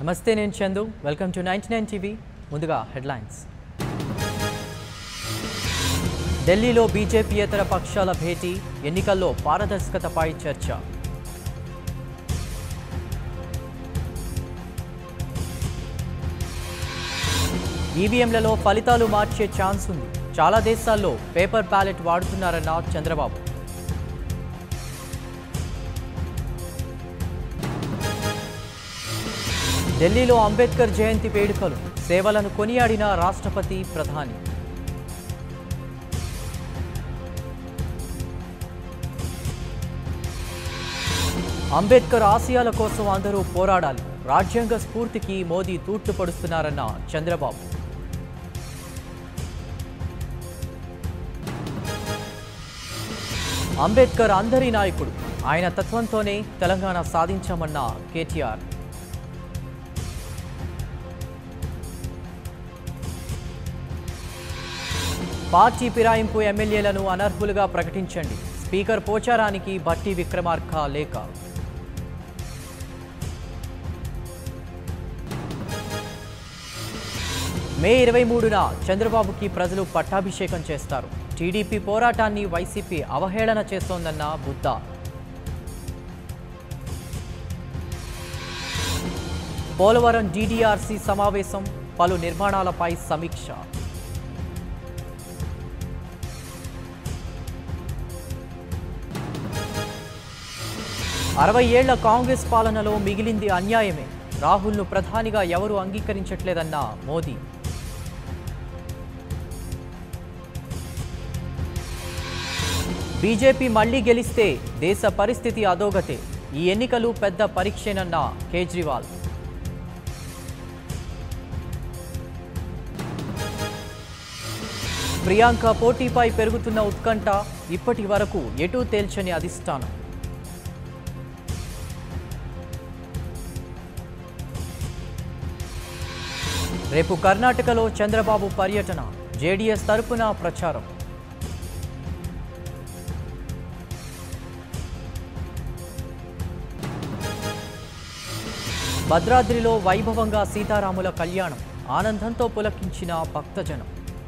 నమస్తే నేను Chandu welcome to ninety nine TV ముందుగా హెడ్లైన్స్ ఢిల్లీలో బీజేపీయేతర పక్షాల భేటీ ఎన్నికల్లో పారదర్శకతపై చర్చ ఈవీఎంలలో ఫలితాలు మార్చే ఛాన్స్ ఉంది చాలా దేశాల్లో పేపర్ బ్యాలెట్ వాడుతున్నారన్న చంద్రబాబు ఢిల్లీలో అంబేద్కర్ జయంతి వేడుకలు సేవలను కొనియాడిన రాష్ట్రపతి ప్రధాని అంబేద్కర్ ఆశయాల కోసం అందరూ పోరాడాలి రాజ్యాంగ స్ఫూర్తికి మోదీ తూట్లు పడుస్తున్నారన్న చంద్రబాబు అంబేద్కర్ అందరి నాయకుడు ఆయన తత్వంతోనే తెలంగాణ సాధించామన్న కేటీఆర్ పార్టీ ఫిరాయింపు ఎమ్మెల్యేలను అనర్హులుగా ప్రకటించండి స్పీకర్ పోచారానికి బట్టి విక్రమార్క లేఖ మే ఇరవై మూడున చంద్రబాబుకి ప్రజలు పట్టాభిషేకం చేస్తారు టీడీపీ పోరాటాన్ని వైసీపీ అవహేళన చేస్తోందన్న బుద్ధ పోలవరం డీడీఆర్సీ సమావేశం పలు నిర్మాణాలపై సమీక్ష అరవై ఏళ్ల కాంగ్రెస్ పాలనలో మిగిలింది అన్యాయమే రాహుల్ను ప్రధానిగా ఎవరు అంగీకరించట్లేదన్న మోదీ బీజేపీ మళ్లీ గెలిస్తే దేశ పరిస్థితి అధోగతే ఈ ఎన్నికలు పెద్ద పరీక్షేనన్న కేజ్రీవాల్ ప్రియాంక పోటీపై పెరుగుతున్న ఉత్కంఠ ఇప్పటి వరకు ఎటూ తేల్చని అధిష్టానం రేపు కర్ణాటకలో చంద్రబాబు పర్యటన జేడీఎస్ తరపున ప్రచారం భద్రాద్రిలో వైభవంగా సీతారాముల కళ్యాణం ఆనందంతో పులకించిన భక్తజనం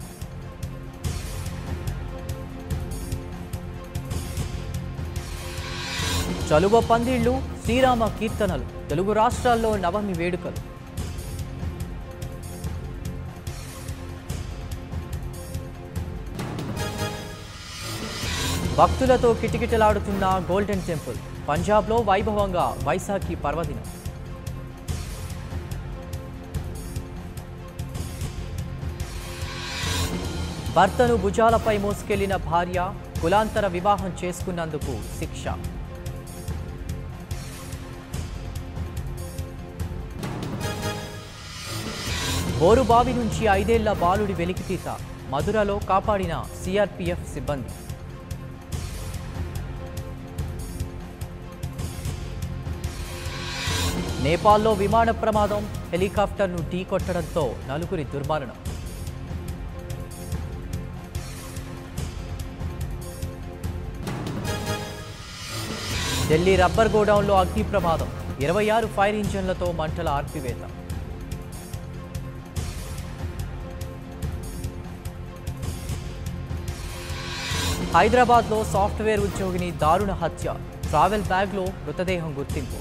చలువ పందిళ్లు శ్రీరామ కీర్తనలు తెలుగు రాష్ట్రాల్లో నవమి వేడుకలు భక్తులతో కిటకిటలాడుతున్న గోల్డెన్ టెంపుల్ పంజాబ్లో వైభవంగా వైశాఖి పర్వదినం భర్తను భుజాలపై మోసుకెళ్లిన భార్య కులాంతర వివాహం చేసుకున్నందుకు శిక్ష బోరుబావి నుంచి ఐదేళ్ల బాలుడి వెలికితీత మధురలో కాపాడిన సిఆర్పిఎఫ్ సిబ్బంది నేపాల్లో విమాన ప్రమాదం హెలికాప్టర్ను ఢీకొట్టడంతో నలుగురి దుర్మరణం ఢిల్లీ రబ్బర్ గోడౌన్లో అగ్ని ప్రమాదం ఇరవై ఆరు ఫైర్ ఇంజన్లతో మంటల ఆర్పివేత హైదరాబాద్లో సాఫ్ట్వేర్ ఉద్యోగిని దారుణ హత్య ట్రావెల్ బ్యాగ్లో మృతదేహం గుర్తింపు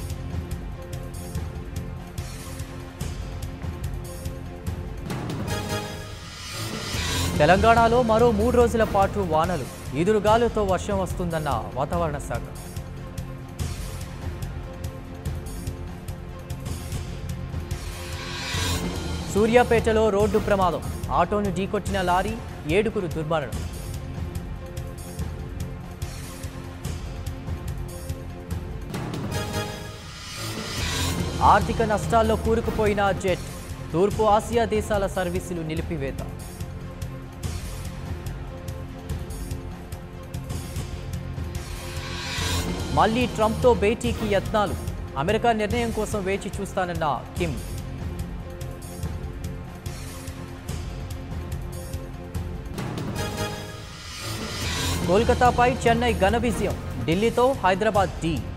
తెలంగాణలో మరో మూడు రోజుల పాటు వానలు ఈదురుగాలుతో వర్షం వస్తుందన్న వాతావరణ శాఖ సూర్యాపేటలో రోడ్డు ప్రమాదం ఆటోను ఢీకొట్టిన లారీ ఏడుగురు దుర్మరణం ఆర్థిక నష్టాల్లో కూరుకుపోయిన జెట్ తూర్పు ఆసియా దేశాల సర్వీసులు నిలిపివేత మళ్లీ ట్రంప్తో భేటీకి యత్నాలు అమెరికా నిర్ణయం కోసం వేచి చూస్తానన్న కిమ్ కోల్కతాపై చెన్నై ఘన విజయం ఢిల్లీతో హైదరాబాద్ డి